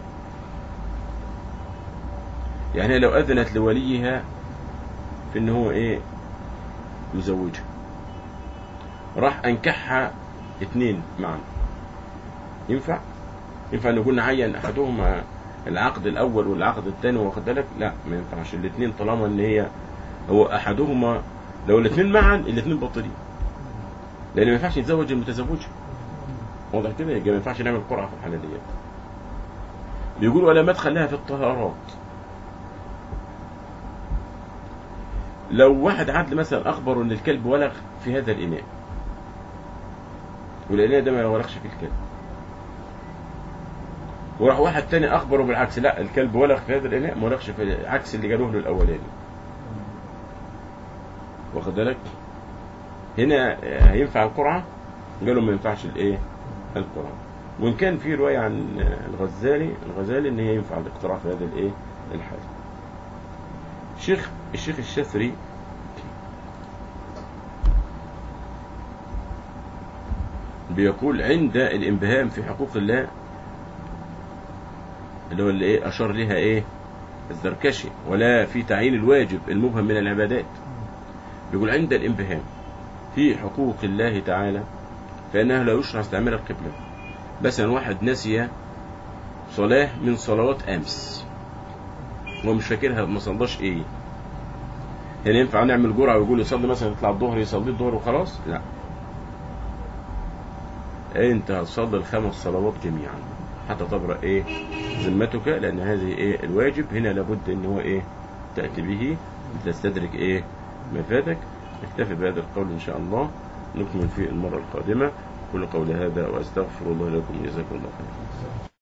يعني لو أذنت لوليها في إن هو إيه يزوجها راح أنكحها اتنين معا ينفع؟ ينفع أن يكون نعين أحدهما العقد الأول والعقد الثاني واخد بالك؟ لا ما ينفعش الاثنين طالما إن هي هو أحدهما لو الاثنين معا الاثنين باطلين لأن ما ينفعش يتزوج المتزوجة واضح كده يبقى ما ينفعش نعمل قرعة في الحالة ديت بيقول ولا مدخل لها في الطهارات لو واحد عدل مثلا أخبره إن الكلب ولغ في هذا الإناء والإناء ده ما ولغش فيه الكلب وراح واحد تاني أخبره بالعكس لا الكلب ولغ في هذا الإناء ما ولغش في عكس اللي قالوه له الأولاني واخد بالك هنا هينفع القرعة قالوا ما ينفعش الايه القرعة وان كان في رواية عن الغزالي الغزالي ان هي ينفع الاقتراع في هذا الايه الحال الشيخ الشيخ الشثري بيقول عند الانبهام في حقوق الله اللي هو اللي ايه اشار لها ايه الزركشي ولا في تعيين الواجب المبهم من العبادات بيقول عند الانبهام في حقوق الله تعالى فإنه لا يشرع استعمال القبلة مثلا واحد نسي صلاة من صلوات أمس هو مش فاكرها ما صلاش إيه هل ينفع نعمل جرعة ويقول يصلي مثلا يطلع الظهر يصلي الظهر وخلاص لا انت هتصلي الخمس صلوات جميعا حتى تبرأ ايه ذمتك لان هذه ايه الواجب هنا لابد ان هو ايه تأتي به تستدرك ايه ما فاتك نكتفي بهذا القول إن شاء الله نكمل في المرة القادمة كل قول هذا وأستغفر الله لكم جزاكم الله خيرا